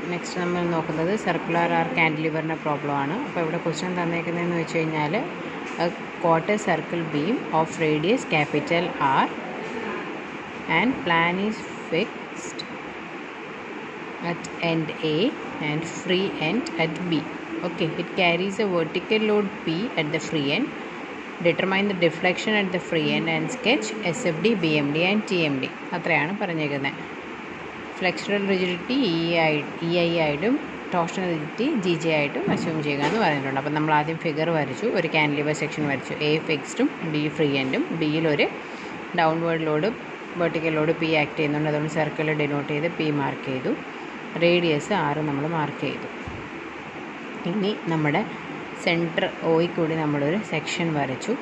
Next നമ്മൾ നോക്കുന്നത് circular R കാൻഡിലിവറിൻ്റെ problem ആണ് അപ്പോൾ ഇവിടെ ക്വസ്റ്റ്യൻ തന്നേക്കുന്നതെന്ന് വെച്ച് കഴിഞ്ഞാൽ quarter circle beam of radius capital R and plan is fixed at end A and free end at B. Okay, it carries a vertical load P at the free end. Determine the deflection at the free end and sketch SFD, BMD and TMD. അത്രയാണ് പറഞ്ഞേക്കുന്നത് flexural rigidity E ആയി E I ആയിട്ടും torsional rigidity G G ആയിട്ടും assume ചെയ്യുക എന്ന് പറഞ്ഞിട്ടുണ്ട് അപ്പോൾ നമ്മൾ ആദ്യം ഫിഗർ വരച്ചു ഒരു കാൻലിവർ സെക്ഷൻ വരച്ചു എ ഫിക്സ്ഡും ബി ഫ്രീ എൻഡും ബിയിൽ ഒരു downward load vertical load P act ചെയ്യുന്നുണ്ട് അതുകൊണ്ട് സർക്കിൾ ഡിനോട്ട് ചെയ്ത് പി മാർക്ക് ചെയ്തു റേഡിയസ് ആറ് നമ്മൾ മാർക്ക് ചെയ്തു ഇനി നമ്മുടെ സെൻറ്റർ ഓയിൽ കൂടി നമ്മളൊരു സെക്ഷൻ വരച്ചു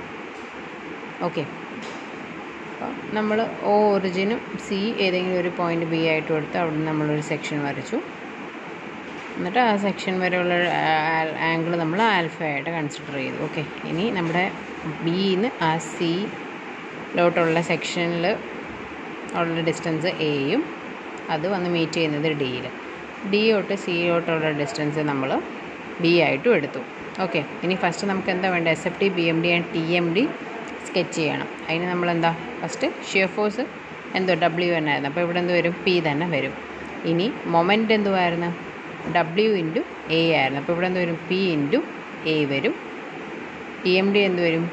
ഓക്കെ അപ്പം നമ്മൾ ഓ ഒറിജിനും സി ഏതെങ്കിലും ഒരു പോയിന്റ് ബി ആയിട്ട് കൊടുത്ത് അവിടെ നമ്മളൊരു സെക്ഷൻ വരച്ചു എന്നിട്ട് ആ സെക്ഷൻ വരെയുള്ള ആംഗിൾ നമ്മൾ ആൽഫ ആയിട്ട് കൺസിഡർ ചെയ്തു ഓക്കെ ഇനി നമ്മുടെ ബിന്ന് ആ സിയിലോട്ടുള്ള സെക്ഷനിൽ ഉള്ള ഡിസ്റ്റൻസ് എയും അത് വന്ന് മീറ്റ് ചെയ്യുന്നത് ഡിയിൽ ഡി തൊട്ട് സി തൊട്ടുള്ള ഡിസ്റ്റൻസ് നമ്മൾ ബി ആയിട്ടും എടുത്തു ഓക്കെ ഇനി ഫസ്റ്റ് നമുക്ക് എന്താ വേണ്ടത് S F T B M D and T M D sketch ചെയ്യണം അതിന് നമ്മൾ എന്താ ഫസ്റ്റ് ഷിയർ ഫോഴ്സ് എന്തോ ഡബ്ല്യു തന്നെ ആയിരുന്നു അപ്പോൾ ഇവിടെ എന്ത് വരും പി തന്നെ വരും ഇനി മൊമെൻ്റ് എന്തുവായിരുന്നു ഡബ്ല്യു ഇൻറ്റു എ ആയിരുന്നു അപ്പോൾ ഇവിടെ എന്ത് വരും പി ഇൻറ്റു എ വരും ടി എം ഡി എന്ത് വരും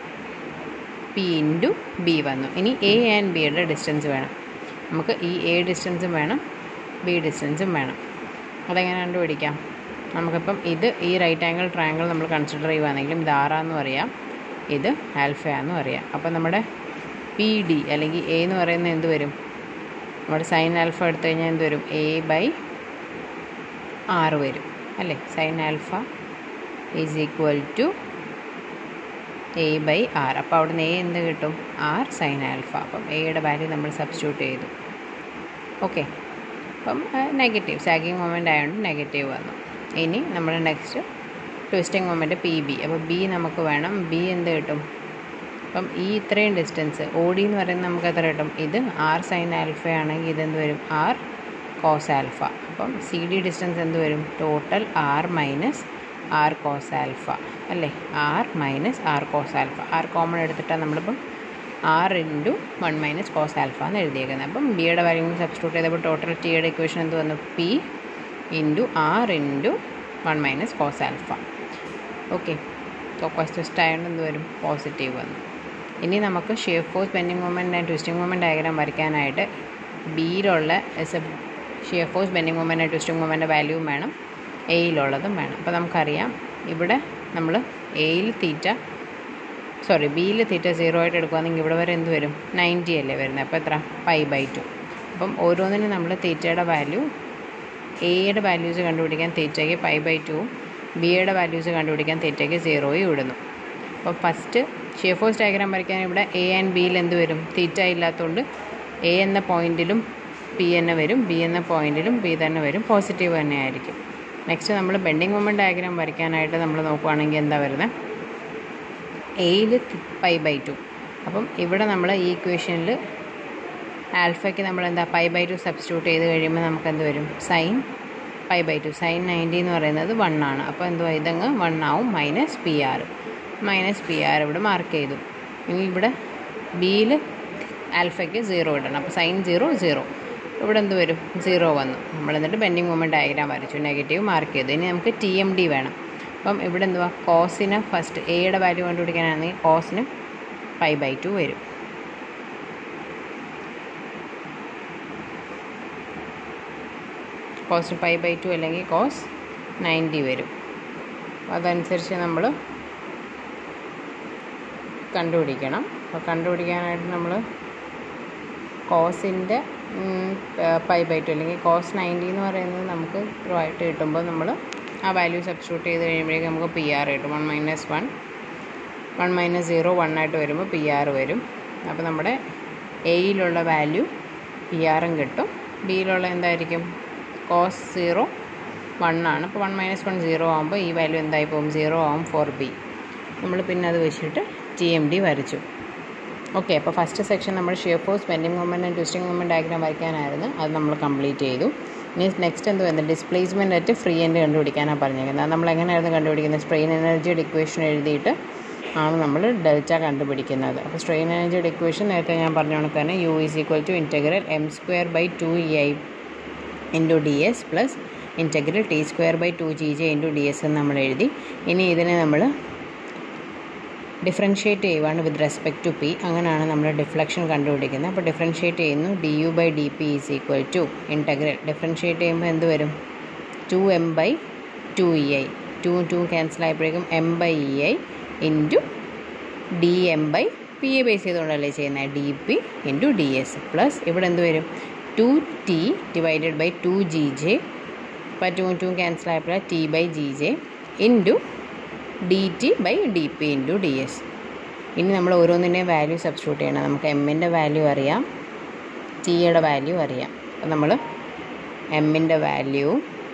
പി ഇൻറ്റു ബി വന്നു ഇനി എ ആൻഡ് ബിയുടെ ഡിസ്റ്റൻസ് വേണം നമുക്ക് ഈ എ ഡിസ്റ്റൻസും വേണം ബി ഡിസ്റ്റൻസും വേണം അതെങ്ങനെ കണ്ടുപിടിക്കാം നമുക്കിപ്പം ഇത് ഈ റൈറ്റ് ആംഗിൾ ട്രയാങ്കിൾ നമ്മൾ കൺസിഡർ ചെയ്യുകയാണെങ്കിലും ഇത് ആറാന്ന് പറയാം ഇത് ആൽഫയാന്നും അറിയാം അപ്പം നമ്മുടെ പി ഡി അല്ലെങ്കിൽ എ എന്ന് പറയുന്നത് എന്ത് വരും നമ്മുടെ സൈൻ ആൽഫ എടുത്തു കഴിഞ്ഞാൽ എന്ത് വരും എ ബൈ ആറ് വരും അല്ലേ sine alpha is equal to A by R അപ്പോൾ അവിടുന്ന് എ എന്ത് കിട്ടും ആർ സൈൻ ആൽഫ അപ്പം എയുടെ വാല്യൂ നമ്മൾ സബ്സ്റ്റിറ്റ്യൂട്ട് ചെയ്തു ഓക്കെ അപ്പം നെഗറ്റീവ് സാഗിങ് മൊമെൻ്റ് ആയതുകൊണ്ട് നെഗറ്റീവ് വന്നു ഇനി നമ്മൾ next twisting moment P B അപ്പോൾ ബി നമുക്ക് വേണം ബി എന്ത് കിട്ടും അപ്പം ഈ ഇത്രയും ഡിസ്റ്റൻസ് ഒ ഡി എന്ന് പറയുന്നത് നമുക്ക് എത്ര കിട്ടും ഇത് ആർ സൈൻ ആൽഫ ആണെങ്കിൽ ഇതെന്ത് വരും ആർ കോസ് ആൽഫ അപ്പം സി ഡി ഡിസ്റ്റൻസ് എന്ത് വരും total R minus R cos alpha അല്ലേ R minus R cos alpha R common എടുത്തിട്ടാണ് നമ്മളിപ്പം R into one minus cos alpha എന്ന് എഴുതിയേക്കുന്നത് അപ്പം ബിയുടെ വാല്യൂ സബ്സ്റ്റിറ്റ്യൂട്ട് ചെയ്തപ്പോൾ ടോട്ടൽ ടിയുടെ ഇക്വേഷൻ എന്ത് വന്നു P into R into one minus cos alpha okay clockwise twist ആയതുകൊണ്ട് എന്ത് വരും പോസിറ്റീവ് വന്നു ഇനി നമുക്ക് shape force bending movement and twisting movement diagram വരയ്ക്കാനായിട്ട് ബിയിലുള്ള S shear force bending movement and twisting movement വാല്യൂവും വേണം എയിലുള്ളതും വേണം അപ്പോൾ നമുക്കറിയാം ഇവിടെ നമ്മൾ എയിൽ തീറ്റ സോറി ബിയിൽ തീറ്റ സീറോ ആയിട്ട് എടുക്കുകയാണെങ്കിൽ ഇവിടെ വരെ എന്ത് വരും നയൻറ്റി അല്ലേ വരുന്നത് അപ്പോൾ എത്ര പൈ ബൈ ടു അപ്പം ഓരോന്നിനും നമ്മൾ തീറ്റയുടെ വാല്യൂ എയുടെ വാല്യൂസ് കണ്ടുപിടിക്കാൻ തീറ്റയ്ക്ക് പൈ ബൈ ടുവും ബിയുടെ വാല്യൂസ് കണ്ടുപിടിക്കാൻ തീറ്റയ്ക്ക് സീറോയും ഇടുന്നു അപ്പോൾ ഫസ്റ്റ് ഷിയർ ഫോഴ്സ് ഡയഗ്രാം വരയ്ക്കാൻ ഇവിടെ എ ആൻഡ് ബിയിൽ എന്ത് വരും തീറ്റ ഇല്ലാത്തതുകൊണ്ട് എ എന്ന പോയിന്റിലും പി തന്നെ വരും ബി എന്ന പോയിന്റിലും ബി തന്നെ വരും പോസിറ്റീവ് തന്നെ ആയിരിക്കും നെക്സ്റ്റ് നമ്മൾ ബെൻഡിങ് മൊമെൻറ്റ് ഡയഗ്രാം വരയ്ക്കാനായിട്ട് നമ്മൾ നോക്കുവാണെങ്കിൽ എന്താ വരുന്നത് എയിൽ പൈ ബൈ ടു അപ്പം ഇവിടെ നമ്മൾ ഈ ഇക്വേഷനിൽ ആൽഫയ്ക്ക് നമ്മൾ എന്താ പൈ ബൈ ടു സബ്സ്റ്റിറ്റ്യൂട്ട് ചെയ്ത് കഴിയുമ്പോൾ നമുക്ക് എന്ത് വരും sine pi by two sine ninety എന്ന് പറയുന്നത് വൺ ആണ് അപ്പോൾ എന്തുവാ ഇതങ്ങ് വൺ ആവും minus P R minus P R ഇവിടെ മാർക്ക് ചെയ്തു ഇനി ഇവിടെ ബിയിൽ ആൽഫയ്ക്ക് സീറോ ഇടണം അപ്പോൾ സൈൻ സീറോ സീറോ ഇവിടെ എന്ത് വരും സീറോ വന്നു നമ്മൾ എന്നിട്ട് ബെൻഡിങ് മൂവ്മെൻറ്റ് ഡയഗ്രാം വരച്ചു നെഗറ്റീവ് മാർക്ക് ചെയ്തു ഇനി നമുക്ക് ടി എം ഡി വേണം അപ്പം ഇവിടെ എന്തുവാ കോസിന് ഫസ്റ്റ് എയുടെ വാല്യൂ കണ്ടുപിടിക്കാനാണെങ്കിൽ കോസിന് പൈ ബൈ ടു വരും കോസ് പൈ ബൈ ടു അല്ലെങ്കിൽ കോസ് നയൻറ്റി വരും അതനുസരിച്ച് നമ്മൾ കണ്ടുപിടിക്കണം അപ്പോൾ കണ്ടുപിടിക്കാനായിട്ട് നമ്മൾ കോസിൻ്റെ പൈ ബൈ ടു അല്ലെങ്കിൽ കോസ് നയൻറ്റി എന്ന് പറയുന്നത് നമുക്ക് ട്രൂ ആയിട്ട് കിട്ടുമ്പോൾ നമ്മൾ ആ വാല്യൂ സബ്സ്റ്റിറ്റ്യൂട്ട് ചെയ്ത് കഴിയുമ്പോഴേക്കും നമുക്ക് പി ആർ കിട്ടും one minus one one minus zero one ആയിട്ട് വരുമ്പോൾ പി ആർ വരും അപ്പോൾ നമ്മുടെ എയിലുള്ള വാല്യൂ പി ആറും കിട്ടും ബിയിലുള്ള എന്തായിരിക്കും കോസ് സീറോ വൺ ആണ് അപ്പോൾ വൺ മൈനസ് വൺ സീറോ ആകുമ്പോൾ ഈ വാല്യൂ എന്തായി പോകും സീറോ ആവും ഫോർ ബി നമ്മൾ പിന്നെ അത് വെച്ചിട്ട് ടി എം ഡി വരച്ചു ഓക്കെ അപ്പോൾ ഫസ്റ്റ് സെക്ഷൻ നമ്മൾ shear force bending movement and twisting movement diagram വരയ്ക്കാനായിരുന്നു അത് നമ്മൾ കംപ്ലീറ്റ് ചെയ്തു ഇനി നെക്സ്റ്റ് എന്ത് വരുന്നത് ഡിസ്പ്ലേസ്മെൻറ്റ് അറ്റ് ഫ്രീ എൻഡ് കണ്ടുപിടിക്കാനാണ് പറഞ്ഞേക്കുന്നത് നമ്മൾ എങ്ങനെയായിരുന്നു കണ്ടുപിടിക്കുന്നത് സ്ട്രെയിൻ എനർജിയുടെ ഇക്വേഷൻ എഴുതിയിട്ട് ആണ് നമ്മൾ ഡെൽറ്റ കണ്ടുപിടിക്കുന്നത് അപ്പോൾ സ്ട്രെയിൻ എനർജിയുടെ ഇക്വേഷൻ നേരത്തെ ഞാൻ പറഞ്ഞ കണക്ക് തന്നെ U is equal to integral M square by two E I into D S plus integral T square by two G J into D S എന്ന് നമ്മൾ എഴുതി ഇനി ഇതിനെ നമ്മൾ ഡിഫറൻഷ്യേറ്റ് ചെയ്യുവാണ് വിത്ത് റെസ്പെക്ട് ടു പി അങ്ങനെയാണ് നമ്മൾ ഡിഫ്ലക്ഷൻ കണ്ടുപിടിക്കുന്നത് അപ്പോൾ ഡിഫറൻഷ്യേറ്റ് ചെയ്യുന്നു D U by D P is equal to integral differentiate ചെയ്യുമ്പോൾ എന്ത് വരും two M by two E I two two cancel ആയപ്പോഴേക്കും M by E I into D M by P A base ചെയ്തുകൊണ്ടല്ലേ ചെയ്യുന്നത് D P into D S plus ഇവിടെ എന്ത് വരും two T divided by two G J അപ്പോൾ two two cancel ആയപ്പോൾ T by G J into D T by D P into D S ഇനി നമ്മൾ ഓരോന്നിൻ്റെയും വാല്യൂ സബ്സ്റ്റിറ്റ്യൂട്ട് ചെയ്യണം നമുക്ക് എമ്മിൻ്റെ വാല്യൂ അറിയാം ടിയുടെ വാല്യൂ അറിയാം അപ്പം നമ്മൾ എമ്മിൻ്റെ വാല്യൂ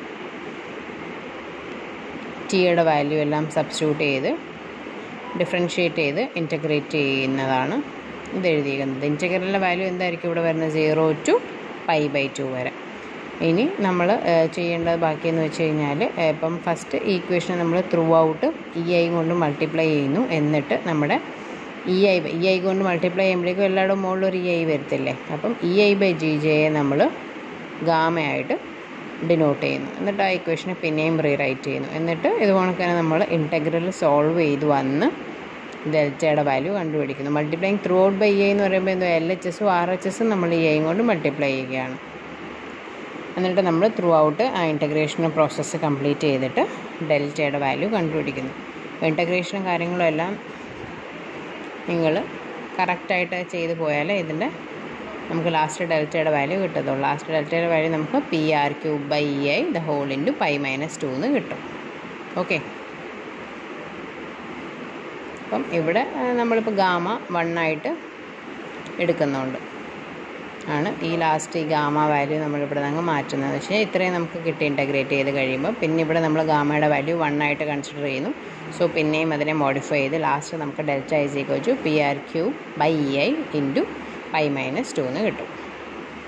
ടിയുടെ വാല്യൂ എല്ലാം സബ്സ്റ്റിറ്റ്യൂട്ട് ചെയ്ത് ഡിഫറൻഷ്യേറ്റ് ചെയ്ത് ഇൻറ്റഗ്രേറ്റ് ചെയ്യുന്നതാണ് ഇത് എഴുതിയിരിക്കുന്നത് ഇൻറ്റഗ്രലിൻ്റെ വാല്യൂ എന്തായിരിക്കും ഇവിടെ വരുന്നത് zero to pi by two വരെ ഇനി നമ്മൾ ചെയ്യേണ്ടത് ബാക്കിയെന്ന് വെച്ച് കഴിഞ്ഞാൽ ഇപ്പം ഫസ്റ്റ് ഈക്വേഷൻ നമ്മൾ ത്രൂ ഔട്ട് ഇ ഐ കൊണ്ട് മൾട്ടിപ്ലൈ ചെയ്യുന്നു എന്നിട്ട് നമ്മുടെ ഇ ഐ ഇ ഐ കൊണ്ട് മൾട്ടിപ്ലൈ ചെയ്യുമ്പോഴേക്കും എല്ലായിടും മുകളിൽ ഒരു ഇ ഐ വരത്തില്ലേ അപ്പം ഇ ഐ ബൈ ജി ജെയെ നമ്മൾ ഗാമയായിട്ട് ഡിനോട്ട് ചെയ്യുന്നു എന്നിട്ട് ആ ഇക്വേഷനെ പിന്നെയും റീറൈറ്റ് ചെയ്യുന്നു എന്നിട്ട് ഇത് കണക്കാണ് നമ്മൾ ഇൻറ്റഗ്രൽ സോൾവ് ചെയ്ത് വന്ന് ഡെൽറ്റയുടെ വാല്യൂ കണ്ടുപിടിക്കുന്നു multiplying throughout by I എന്ന് പറയുമ്പോൾ എന്തോ എൽ എച്ച് എസും ആർ എച്ച് എസും നമ്മൾ ഇ ഐയും കൊണ്ട് മൾട്ടിപ്ലൈ ചെയ്യുകയാണ് എന്നിട്ട് നമ്മൾ ത്രൂ ഔട്ട് ആ ഇൻറ്റഗ്രേഷൻ പ്രോസസ്സ് കംപ്ലീറ്റ് ചെയ്തിട്ട് ഡെൽറ്റയുടെ വാല്യൂ കണ്ടുപിടിക്കുന്നു ഇൻറ്റഗ്രേഷനും കാര്യങ്ങളും എല്ലാം നിങ്ങൾ കറക്റ്റായിട്ട് ചെയ്ത് പോയാൽ ഇതിൻ്റെ നമുക്ക് ലാസ്റ്റ് ഡെൽറ്റയുടെ വാല്യൂ കിട്ടത്തുള്ളൂ ലാസ്റ്റ് ഡെൽറ്റയുടെ വാല്യൂ നമുക്ക് P R cube by E I the whole into pi minus two എന്ന് കിട്ടും ഓക്കെ അപ്പം ഇവിടെ നമ്മളിപ്പോൾ ഗാമ വണ്ണായിട്ട് എടുക്കുന്നുണ്ട് ആണ് ഈ ലാസ്റ്റ് ഈ ഗാമ വാല്യൂ നമ്മളിവിടെ നിന്ന് മാറ്റുന്നത് പക്ഷേ ഇത്രയും നമുക്ക് കിട്ടി ഇൻറ്റഗ്രേറ്റ് ചെയ്ത് കഴിയുമ്പോൾ പിന്നെ ഇവിടെ നമ്മൾ ഗാമയുടെ വാല്യൂ വൺ ആയിട്ട് കൺസിഡർ ചെയ്യുന്നു സോ പിന്നെയും അതിനെ മോഡിഫൈ ചെയ്ത് ലാസ്റ്റ് നമുക്ക് delta is equal to P R Q by E I into pi minus two എന്ന് കിട്ടും